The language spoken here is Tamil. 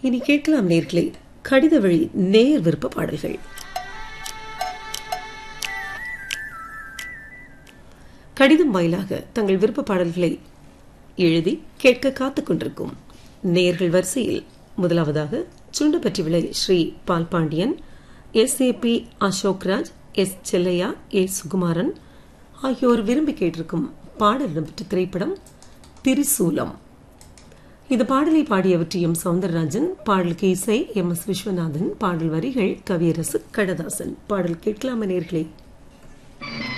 இனி கேட்கலாம் நேர்களை கடித வழி நேர் விருப்ப பாடல்கள் கடிதம் வாயிலாக தங்கள் விருப்ப பாடல்களை எழுதி கேட்க காத்துக் கொண்டிருக்கும் நேர்கள் வரிசையில் முதலாவதாக சுண்டப்பற்றி விளை Shri Palpandian S A B Ashokraj S Sellaiah A Sukumaran ஆகியோர் விரும்பி கேட்டிருக்கும் பாடல் இடம்பெற்ற திரைப்படம் திரிசூலம் இந்த பாடலை பாடியவர் டி எம் சவுந்தரராஜன் பாடலுக்கு இசை எம் எஸ் விஸ்வநாதன் பாடல் வரிகள் கவியரசு கடதாசன் பாடல் கேட்கலாம நேர்களே